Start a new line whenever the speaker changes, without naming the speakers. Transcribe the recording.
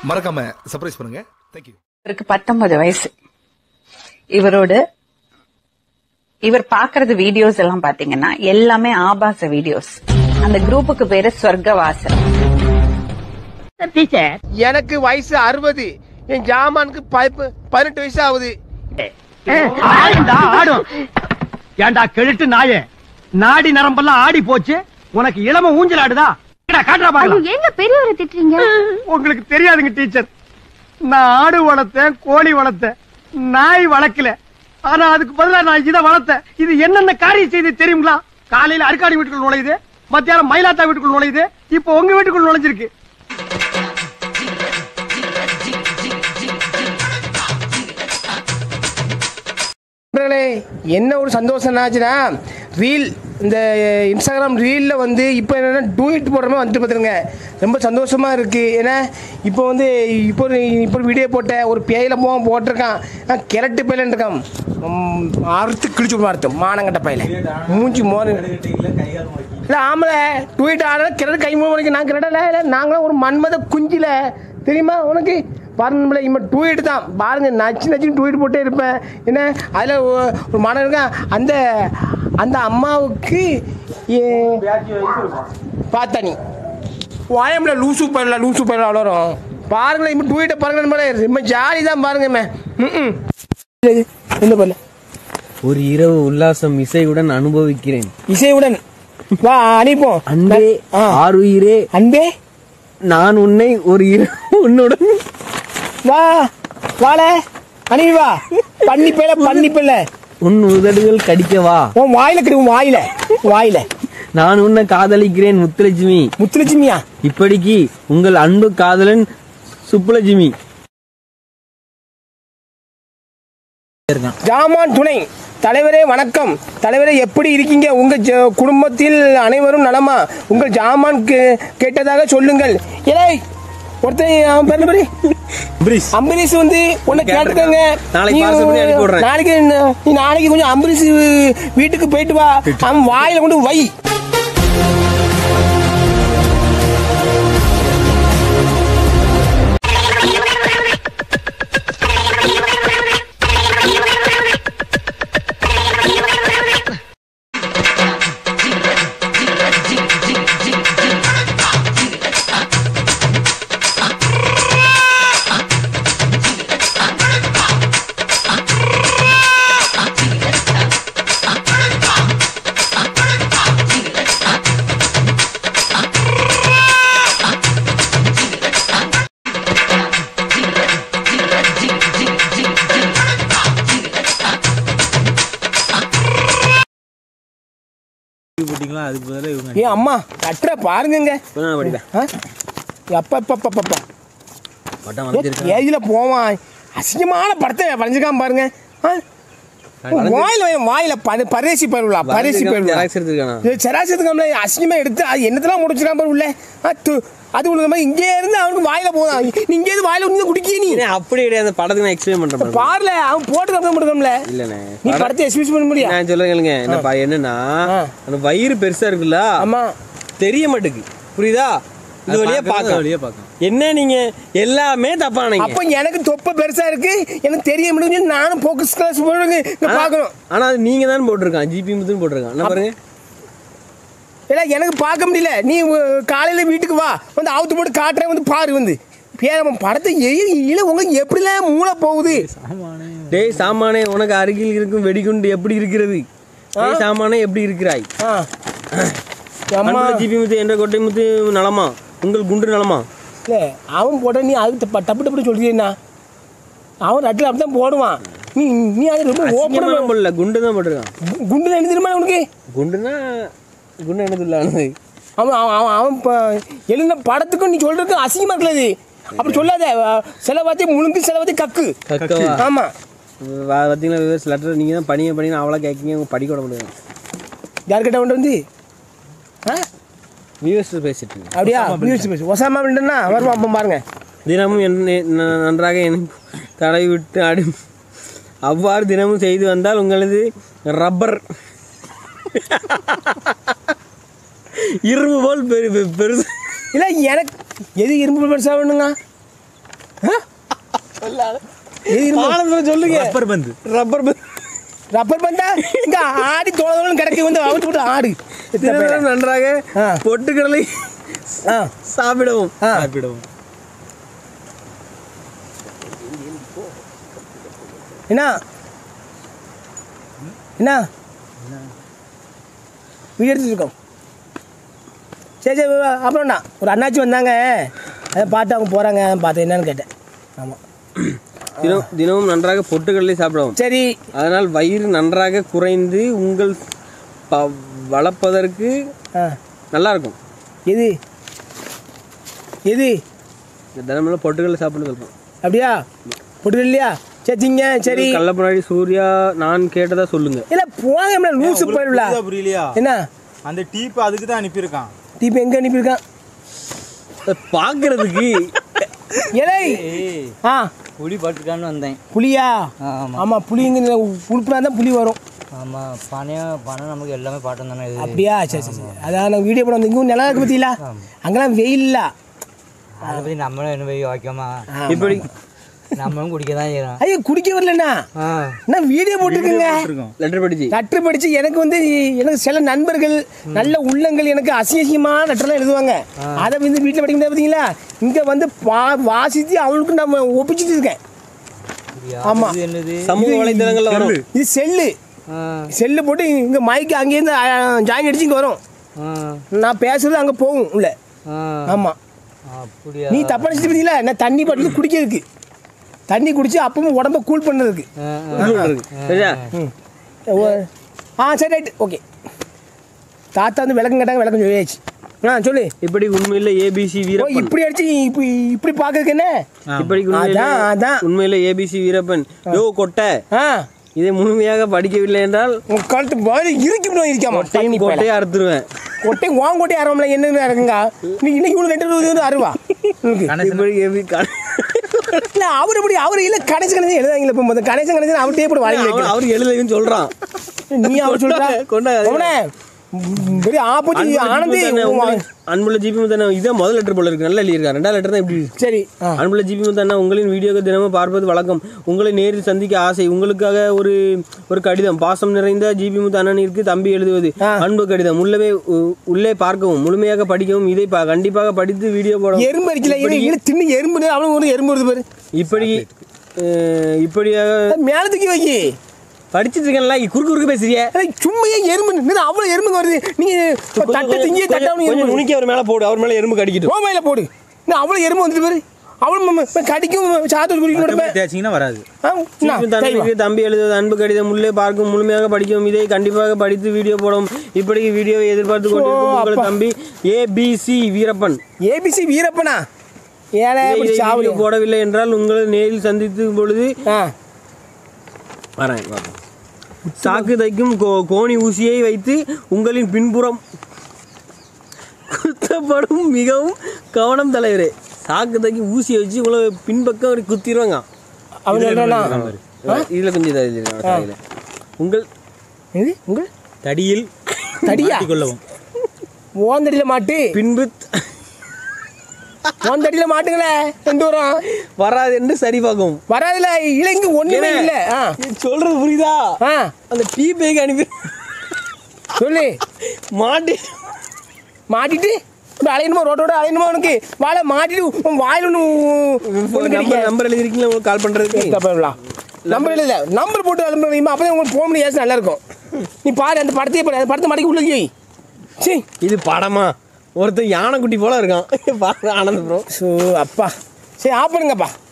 மறக்காம சர்ப்ரைஸ் பண்ணுங்க தேங்க்யூ
இவருக்கு பத்தொன்பது வயசு இவரோட இவர் பாக்குறது வீடியோஸ் எல்லாம் பாத்தீங்கன்னா எல்லாமே ஆபாச வீடியோஸ் அந்த குரூப்புக்கு பேரு சொர்க்கவாசல்
எனக்கு வயசு அறுபது என் ஜாமானுக்கு பைப்பு பதினெட்டு வயசு ஆகுது
ஆடுண்டா ஆடும் ஏண்டா கெழுட்டு நாயே நாடி நரம்பெல்லாம் ஆடி போச்சு உனக்கு இளம ஊஞ்சல் ஆடுதா என்னடா, காட்டுறா பாக்கலாம்
எங்க பெரியவரை திட்டுறீங்க
உங்களுக்கு தெரியாதுங்க டீச்சர் நான் ஆடு வளர்த்தேன் கோழி வளர்த்தேன் நாய் வளர்க்கல ஆனா அதுக்கு பதிலா நான் இதை வளர்த்தேன் இது என்னென்ன காரியம் செய்து தெரியுங்களா காலையில அருக்காடி வீட்டுக்குள் நுழையுது மத்தியானம் மயிலாத்தா வீட்டுக்குள் நுழையுது இப்போ உங்க வீட்டுக்குள் நுழைஞ்சிருக்கு
நண்பர்களே, என்ன ஒரு சந்தோஷம் ஆச்சுன்னா ரீல் இந்த இன்ஸ்டாகிராம் ரீலில் வந்து இப்போ என்னென்னா டூயிட் போடுற மாதிரி வந்துட்டு பார்த்துருங்க ரொம்ப சந்தோஷமாக இருக்குது ஏன்னா இப்போ வந்து இப்போ ஒரு இப்போ ஒரு வீடியோ போட்ட ஒரு பேயில போக போட்டிருக்கான் நான் கிரட்டு பையிலன்னு இருக்கான் உம், அறுத்து கிழிச்சு விடுவான் அறுத்து மானங்கட்ட பையில மூஞ்சி மோரு இல்லை ஆமல டூயிட் ஆட கிரட்டு கை மூணு நான் கிரடல இல்லை நாங்களும் ஒரு மன்மத குஞ்சில தெரியுமா உனக்கு பாருங்க இம்ம டூயிட் தான் பாருங்க நச்சு நச்சுன்னு டூயிட் போட்டே இருப்பேன் என்ன அதில் ஒரு மனம் இருக்கான் அந்த அந்த அம்மாவுக்கு ஏ- பார்த்தா நீ வாயம்ல லூசு பயில லூசு பயில வளரும் பாருங்களேன் இப்போ டூயிட்டை பாருங்க நம்மளே ரொம்ப ஜாலி தான் பாருங்க ம் என்ன பண்ணல
ஒரு இரவு உல்லாசம் இசையுடன் அனுபவிக்கிறேன்
இசையுடன் வா அனுப்போம்
அன்பே
ஆ.
ஆறுயிரே
அன்பே
நான் உன்னை ஒரு இரவு உன்னுடன்
வா வாழ அனுப்பி வா பண்ணி பிள்ளை பண்ணி பிள்ளை
உன் உதடுகள் கடிக்கவா
உன் வாயில கிடை உன் வாயில வாயில
நான் உன்னை காதலிக்கிறேன் முத்துலட்சுமி
முத்துலட்சுமியா
இப்படிக்கு உங்கள் அன்பு காதலன் சுப்புலட்சுமி
ஜாமான் துணை தலைவரே வணக்கம் தலைவரே எப்படி இருக்கீங்க உங்க ஜ- குடும்பத்தில் அனைவரும் நலமா உங்கள் ஜாமான் கே- கேட்டதாக சொல்லுங்கள் இலை ஒருத்தன் அவன் பேர் என்ன பேரு? அம்பரீஷ் வந்து உன்னை கேட்டுக்கோங்க
நாளைக்கு
நீ
parcel பண்ணி அனுப்பி விடுறேன்.
நாளைக்கு என்ன- நீ நாளைக்கு கொஞ்சம் அம்பரீஷ் வீட்டுக்கு போயிட்டு வா அவன் வாயில கொண்டு வை
போட்டீங்களா அதுக்கு பதிலாக இவங்க
ஏ அம்மா கட்டுற பாருங்கங்க
படிப்பேன்
ஆ? எப்ப எப்ப எப்ப எப்ப
பட்டம் வளர்த்திருக்கேன்
ஏஜில் போவான் அசிங்கமான படத்தை வரைஞ்சிக்காம பாருங்க ஆ? வாயில வை, வாயில பரு பரேசி பருவலா பரேசி பருவலா
ஜெராக்ஸ் எடுத்துருக்கானா
சராசரத்துக்கு அசிங்கமா எடுத்து அது என்னத்தெல்லாம் முடிச்சிருக்கான் பாரு உள்ள ஆ, து- அது உள்ள மாதிரி இங்கே இருந்து அவனுக்கு வாயில போதான் நீ இங்கே இருந்து வாயில வந்து குடிக்கிய நீ
ஏன்னா அப்படி கிடையாது அந்த படத்துக்கு நான் எக்ஸ்பிளைன் பண்றேன் பாருங்க.
பாருல அவன் போட்டு கப்பம் கொடுக்கணும்ல
இல்லண்ணே
நீ
படம்
படத்தை எக்ஸ்பிரஸ் பண்ண முடியா
நான் சொல்ல கேளுங்க என்ன பா- என்னன்னா
ஆ.
அந்த வயிறு பெருசா இருக்குல்ல
ஆமா
தெரிய மாட்டேங்குது புரியுதா இது வழியா பார்க்க வழியா பார்க்க என்ன நீங்க எல்லாமே தப்பா
அப்ப
நினைங்க
எனக்கு தொப்பை பெருசா இருக்கு எனக்கு தெரிய முடியுது நானும் போக்கஸ் கிளாஸ் போடுங்க
ஆனா-
பார்க்கணும்
ஆனா அது நீங்க தான் போட்டிருக்கான் ஜிபி முத்துன்னு போட்டிருக்கான் என்ன பாருங்க
ஏடா எனக்கு பார்க்க முடியல நீ உ- காலையில வீட்டுக்கு வா வந்து அவுத்து போட்டு காட்டுறேன் வந்து பாரு வந்து பேரம படத்தை எயில உங்களுக்கு எப்படிலாம் மூளை போகுது
டேய் சாமானே உனக்கு அருகில் இருக்கும் வெடிகுண்டு எப்படி இருக்கிறது டேய் சாமானே எப்படி இருக்கிறாய்
ஆ அம்மா
ஜிபி முத்து என்ற கொட்டை முத்து நலமா உங்கள் குண்டு நலமா
இல்ல அவன் போட்ட நீ அது தப்ப- டப்பு டப்பு சொல்றீன்னா அவன் ரட்டில் அப்படி தான் போடுவான் நீ நீ அது ரொம்ப
அசிங்கமா
ஓப்பன்
போடல குண்டு தான் போட்டிருக்கான்
குண்டுல என்ன தெரியுமா உனக்கு
குண்டுனா குண்டு என்ன சொல்லானது
அவன் அவன் அவன் அவன் இப்போ எழுந்த படத்துக்கும் நீ சொல்றதுக்கு அசிங்கமா இருக்கலது அப்படி சொல்லாத சில வார்த்தை முழுங்கு சில வார்த்தை கக்கு
கக்கவா
ஆமா
வா- பார்த்தீங்களா விவர்ஸ் லெட்டர் நீங்கள் தான் பணியை பண்ணி அவளா கேட்கீங்க உங்க படிக்க விட முடியும்
யார்கிட்ட கொண்டு வந்து ஆ
வியூவர்ஸ் பேசிட்டு இருக்கேன்.
அப்படியா நியூஸ் பேசு ஒசாமா பில்டன்னா வருவான் அப்போ பாருங்க
தினமும் என்னை ந- நன்றாக என்னை தடவி விட்டு அடி அவ்வாறு தினமும் செய்து வந்தால் உங்களது ரப்பர் இரும்பு போல் பெரு பெரு- பெருசு
இல்லை எனக்கு எது இரும்பு பெருசாக வேணுங்க எது இரும்பு?
ஆனந்தம் சொல்லுங்க
ரப்பர் பந்து
ரப்பர் பந்து
ரப்பர் பந்தா இங்க ஆடி தோழர்களும் கிடக்கு வந்து அவிட்டு விட்டு ஆடு
தினமும் நன்றாக
ஆ.
பொட்டுக்கடலை
ஆ
சாப்பிடவும்
ஆ
சாப்பிடுவோம்
என்ன என்ன வீடியோ எடுத்துட்டு இருக்கோம் சரி சரி வா, அப்புறம்டா ஒரு அண்ணாச்சி வந்தாங்க அதை பார்த்து அவங்க போகிறாங்க பார்த்தேன் என்னன்னு கேட்டேன் ஆமாம்
தினம் தினமும் நன்றாக பொட்டுக்கடலை சாப்பிடவும்
சரி
அதனால் வயிறு நன்றாக குறைந்து உங்கள் ப வளர்ப்பதற்கு
ஆ
நல்லா இருக்கும்
எது எது
இந்த தினமெல்லாம் பொட்டுக்கடலை சாப்பிட சொல்கிறோம்
அப்படியா போட்டு இல்லையா சரி திங்க சரி
கள்ளப்பனாடி சூர்யா நான் கேட்டதா சொல்லுங்க
இல்லை போங்க என்ன லூசு போயிடல
புரியுதா, புரியலையா
என்ன
அந்த டீப் அதுக்கு தான் அனுப்பியிருக்கான்
இப்போ எங்கே அனுப்பியிருக்கான்
பார்க்கறதுக்கு
இலை ஆ
புளி பட்டுக்கான்னு வந்தேன்
புளியா
ஆமாம்
ஆமாம் புளிங்க உழுப்புனா தான் புளி வரும்
ஆமாம் பணம் பணம் நமக்கு எல்லாமே பாட்டம் தானே இது
அப்படியா சரி சரி சரி அதான் நான் வீடியோ படம் வந்து இங்கே நல்லா இருக்கு பத்தியில அங்கெல்லாம் வெயில் இல்ல
அதை பற்றி நம்மளும் என்ன போய் வைக்கமா
இப்படி
நம்மளும் குடிக்க தான் செய்யறோம்
ஐயோ குடிக்க வரலண்ணா
ஆ
என்ன வீடியோ போட்டுருக்குங்க
லெட்டர் படிச்சு
லெட்டர் படிச்சு எனக்கு வந்து எனக்கு சில நண்பர்கள் நல்ல உள்ளங்கள் எனக்கு அசிங்கமான லெட்டர்லாம் எழுதுவாங்க அதை வந்து வீட்டில் படிக்க முடியாது பார்த்தீங்களா இங்கே வந்து பா வாசித்து அவளுக்கு நம்ம ஒப்பிச்சுட்டு இருக்கேன் ஆமா.
இது என்னது
சமூக வலைதளங்கள்ல வரும்
இது செல்லு
ஆ
செல்லு போட்டு இங்கே மைக்கு அங்கேருந்து ஜாயின் அடிச்சு இங்கே வரும்
ஆ
நான் பேசுறது அங்கே போகும் உள்ள
ஆ
ஆமாம்
அப்படியா
நீ தப்பா நினைச்சிட்டு பார்த்தீங்களா நான் தண்ணி பாட்டில் குடிக்கிறதுக்கு தண்ணி குடிச்சு அப்பவும் உடம்ப கூல் பண்ணுறதுக்கு
ஆ, ஆ.
சரியா
ம் ஓ- ஆ சரி ரைட் ஓகே தாத்தா வந்து விளக்கம் கேட்டாங்க விளக்கம் சொல்லியாச்சு ஆ சொல்லு
இப்படி உண்மையில ஏபிசி
ஓ
வீரப்பன்
இப்படி அடிச்சு இப்படி இப்படி பார்க்கறதுக்கு என்ன
இப்படி
அதான் அதான்
உண்மையில ஏபிசி வீரப்பன் யோ கொட்டை
ஆ
இதை முழுமையாக படிக்கவில்லை என்றால்
உன் கழுத்து பாரு இருக்கு இருக்காமா
கொட்டையும் கொட்டையை அறுத்துருவேன்
கொட்டை வாங்க கொட்டை அறவம்ல என்ன இருக்குங்க நீ இன்னைக்கு இவ்வளோ ரெண்டு இருபது அருவா உனக்கு
இப்படி ஏபி க-
இல்லை அவர் எப்படி அவர் இல்லை கடைசி கடைசி எழுதாங்களே இப்போ முதல் கடைசி கடைசி அவர்கிட்டே இப்படி வாங்கி
அவன்
வைக்கிறேன்
அவர் எழுதுன்னு சொல்றான்
நீ அவர் சொல்றா
கொண்டாங்க.
அவனே பெரிய ஆப்போசிட் ஆனந்தி
அன்புள்ள ஜிபி முத்தண்ணா இதான் முதல் லெட்டர் போல இருக்கு நல்லா எழுதியிருக்காரு ரெண்டாவது லெட்டர் தான் இப்படி இருக்கு.
சரி ஆ
அன்புள்ள ஜிபி முத்தண்ணா உங்களின் வீடியோக்கு தினமும் பார்ப்பது வழக்கம் உங்களை நேரில் சந்திக்க ஆசை உங்களுக்காக ஒரு ஒரு கடிதம் பாசம் நிறைந்த ஜிபி முத்து அண்ணனிற்கு தம்பி எழுதுவது
ஆ.
அன்பு கடிதம் உள்ளவே உ- உள்ளே பார்க்கவும் முழுமையாக படிக்கவும் இதை ப- கண்டிப்பாக படித்து வீடியோ போடவும்
எறும்பு அடிக்கல இரு தின்னு எறும்பு அவனுக்கு ஒரு எறும்பு வருது பாரு
இப்படி அஹ், இப்படியாக
அது மேல தூக்கி வைக்கி
படிச்சிட்டு இருக்கேன்ல குறுக்கு குறுக்கு பேசுறிய
ஏய், சும்மா ஏன் எறும்பு நின்னு அவ்வளவு எறும்புங்க வருது நீங்க தட்டை திங்கி தட்டாவும்
கொஞ்சம்
எறும்பு
நுணுக்கி அவர் மேல போடு அவர் மேல எறும்பு கடிக்கட்டும்
ஓமையில போடு இன்னும் அவ்வளவு எறும்பு வந்துட்டு பாரு அவளும் ம- ம- கடிக்கும் சாத்தூர் குடிக்கும்
மற்றபடி தேய்ச்சிங்கன்னா வராது
தம்பிக்கு தம்பி எழுதுவது அன்பு கடிதம் உள்ளே பார்க்கும் முழுமையாக படிக்கவும் இதை கண்டிப்பாக படித்து வீடியோ போடவும் இப்படி வீடியோவை எதிர்பார்த்து கொண்டிருக்கும் உங்கள்
அப்பா.
தம்பி ஏபிசி வீரப்பன்
ஏபிசி வீரப்பனா ஏழை
இதை-
அப்படி
இதை
சாவலி
வீடியோ போடவில்லை என்றால் உங்களை நேரில் சந்தித்து பொழுது
ஆ
வரேன் வரேன். சாக்கு தைக்கும் கோ- கோணி ஊசியை வைத்து உங்களின் பின்புறம் குத்தப்படும் மிகவும் கவனம் தலைவரே சாக்கு தைக்கும் ஊசியை வச்சு உங்களை பின்பக்கம் அப்படி குத்திடுவாங்க
அவன் சொல்றானா
இதில் கொஞ்சம் இதாக எழுதிருக்காங்க தலையில. உங்கள்
இது உங்கள்
தடியில்
தடியா
கொள்ளவும்
ஓந்தடியில மாட்டு
பின்பு
ஓந்தடியில மாட்டுங்களே ரெண்டு வரும்
வராது என்று சரி பார்க்கவும்
வராதுல இல்ல இங்க ஒண்ணுமே
ஏங்க?
இல்ல ஆ
சொல்றது புரியுதா
ஆ
அந்த டீ பேக்கு அனுப்பி
சொல்லு
மாட்டி
மாட்டிட்டு இப்ப அலையணுமா ரோட்டோட அலையணுமா உனக்கு வாழை மாட்டிட்டு உன் வாயில் ஒன்று ஒன்று
நம்பர் நம்பர் எழுதிருக்கீங்களா உங்களுக்கு கால் பண்ணுறதுக்கு
நம்பர் இல்ல நம்பர் போட்டு அனுப்புறீங்க அப்பதான் உங்களுக்கு போன் பண்ணி ஏசு நல்லா இருக்கும் நீ பாரு அந்த படத்தையே பாரு அந்த படத்தை மடக்கி உள்ள வை சரி
இது படமா ஒருத்தன் யானைக்குட்டி போல இருக்கான் பாருங்க ஆனந்தபுரம்
ஸோ அப்பா சரி ஆஃப் பண்ணுங்கப்பா